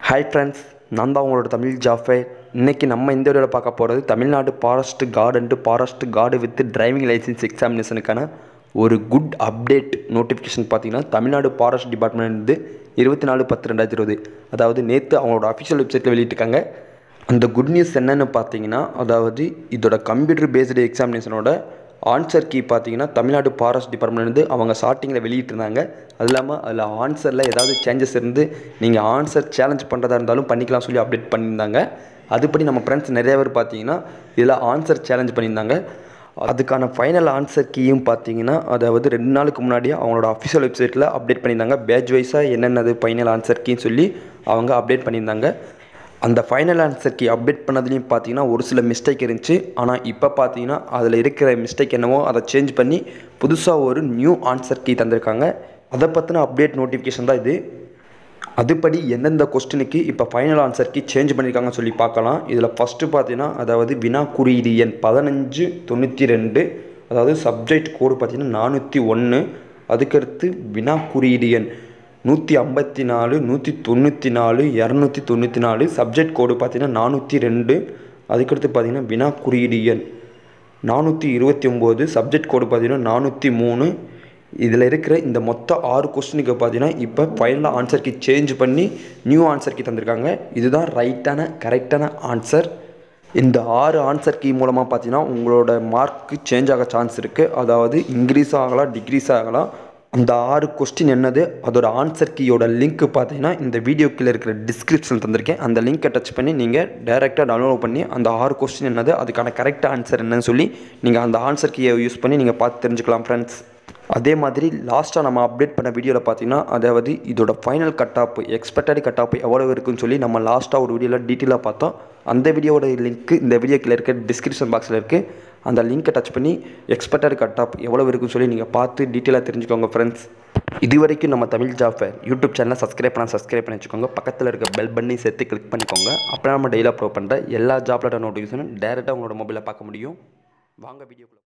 hi friends நான் தான் உங்களோட தமிழ் ஜாஃபே இன்றைக்கி நம்ம இந்த வீடியோவில் பார்க்க போகிறது Tamil Nadu forest guard forest guard with driving licence எக்ஸாமினேஷனுக்கான ஒரு குட் அப்டேட் நோட்டிஃபிகேஷன் பார்த்தீங்கன்னா தமிழ்நாடு ஃபாரஸ்ட் டிபார்ட்மெண்ட் இருபத்தி நாலு பத்து ரெண்டாயிரத்தி இருபது அதாவது நேற்று அவங்களோட அஃபிஷியல் வெப்சைட்டில் வெளியிட்டிருக்காங்க அந்த குட் நியூஸ் என்னன்னு பார்த்தீங்கன்னா அதாவது இதோட கம்ப்யூட்டர் பேஸ்டு எக்ஸாமினேஷனோட ஆன்சர் கீ பார்த்தீங்கன்னா தமிழ்நாடு ஃபாரஸ்ட் டிபார்ட்மெண்ட்லேருந்து அவங்க ஸ்டார்டிங்கில் வெளியிட்டிருந்தாங்க அது இல்லாமல் அதில் ஆன்சரில் ஏதாவது சேஞ்சஸ் இருந்து நீங்கள் ஆன்சர் சேலஞ்ச் பண்ணுறதா இருந்தாலும் பண்ணிக்கலாம் சொல்லி அப்டேட் பண்ணியிருந்தாங்க அதுபடி நம்ம ஃப்ரெண்ட்ஸ் நிறைய பேர் பார்த்தீங்கன்னா இதில் ஆன்சர் சேலஞ்ச் பண்ணியிருந்தாங்க அதுக்கான ஃபைனல் ஆன்சர் கீயும் பார்த்தீங்கன்னா அதாவது ரெண்டு நாளுக்கு முன்னாடியே அவங்களோட அஃபிஷியல் வெப்சைட்டில் அப்டேட் பண்ணியிருந்தாங்க பேட்ச் வைஸாக என்னென்னது ஃபைனல் ஆன்சர் கீன்னு சொல்லி அவங்க அப்டேட் பண்ணியிருந்தாங்க அந்த ஃபைனல் ஆன்சர் கீ அப்டேட் பண்ணதுலேயும் பார்த்தீங்கன்னா ஒரு சில மிஸ்டேக் இருந்துச்சு ஆனால் இப்போ பார்த்தீங்கன்னா அதில் இருக்கிற மிஸ்டேக் என்னவோ அதை சேஞ்ச் பண்ணி புதுசாக ஒரு நியூ ஆன்சர் கீ தந்திருக்காங்க அதை பற்றின அப்டேட் நோட்டிஃபிகேஷன் தான் இது அதுபடி எந்தெந்த கொஸ்டினுக்கு இப்போ ஃபைனல் ஆன்சர் கீ சேஞ்ச் பண்ணியிருக்காங்கன்னு சொல்லி பார்க்கலாம் இதில் ஃபஸ்ட்டு பார்த்தீங்கன்னா அதாவது வினா குறியீடு எண் பதினஞ்சு தொண்ணூற்றி ரெண்டு அதாவது சப்ஜெக்ட் கோடு பார்த்தீங்கன்னா நானூற்றி ஒன்று அதுக்கடுத்து வினா குறியீடு எண் நூற்றி ஐம்பத்தி நாலு நூற்றி தொண்ணூற்றி நாலு இரநூத்தி தொண்ணூற்றி நாலு சப்ஜெக்ட் கோடு பார்த்தீங்கன்னா நானூற்றி ரெண்டு அதுக்கடுத்து பார்த்தீங்கன்னா வினா குறியீடு எண் நானூற்றி இருபத்தி ஒம்பது சப்ஜெக்ட் கோடு பார்த்தீங்கன்னா நானூற்றி மூணு இதில் இருக்கிற இந்த மொத்த ஆறு கொஸ்டினுக்கு பார்த்தீங்கன்னா இப்போ ஃபைனலாக ஆன்சர் கீ சேஞ்ச் பண்ணி நியூ ஆன்சர் கீ தந்திருக்காங்க இதுதான் ரைட்டான கரெக்டான ஆன்சர் இந்த ஆறு ஆன்சர் கீ மூலமாக பார்த்தீங்கன்னா உங்களோட மார்க்கு சேஞ்ச் ஆக சான்ஸ் இருக்குது அதாவது இன்க்ரீஸ் ஆகலாம் டிக்ரீஸ் ஆகலாம் அந்த ஆறு கொஸ்டின் என்னது அதோட ஆன்சர் கீயோட லிங்க் பார்த்தீங்கன்னா இந்த வீடியோ கீழே இருக்கிற டிஸ்கிரிப்ஷன் தந்திருக்கேன் அந்த லிங்க்கை டச் பண்ணி நீங்கள் டைரெக்டாக டவுன்லோட் பண்ணி அந்த ஆறு கொஸ்டின் என்னது அதுக்கான கரெக்ட் ஆன்சர் என்னன்னு சொல்லி நீங்கள் அந்த ஆன்சர் கீயை யூஸ் பண்ணி நீங்கள் பார்த்து தெரிஞ்சுக்கலாம் ஃப்ரெண்ட்ஸ் அதே மாதிரி லாஸ்ட்டாக நம்ம அப்டேட் பண்ண வீடியோவில் பார்த்தீங்கன்னா அதாவது இதோட final cut off expected cut off எவ்வளோ இருக்குன்னு சொல்லி நம்ம லாஸ்ட்டாக ஒரு வீடியோவில் டீட்டெயிலாக பார்த்தோம் அந்த வீடியோட லிங்க் இந்த வீடியோக்கில் இருக்க டிஸ்கிரிப்ஷன் பாக்ஸில் இருக்குது அந்த லிங்க்கை டச் பண்ணி எக்ஸ்பெக்டட் கட் ஆப் எவ்வளோ இருக்குன்னு சொல்லி நீங்கள் பார்த்து டீட்டெயிலாக தெரிஞ்சுக்கோங்க ஃப்ரெண்ட்ஸ் இது வரைக்கும் நம்ம தமிழ் ஜாஃபர் யூடியூப் சேனலை சப்ஸ்கிரைப் பண்ண சப்ஸ்கிரைப் பண்ணி வச்சுக்கோங்க பக்கத்தில் இருக்க பெல் பண்ணி சேர்த்து கிளிக் பண்ணிக்கோங்க அப்போ நம்ம டெய்லியாக ப்ரோ பண்ணுற எல்லா ஜாப்லோட நோட்டிஃபிகேஷனும் டேரெக்டாக உங்களோட மொபைலில் பார்க்க முடியும் வாங்க வீடியோக்குள்ள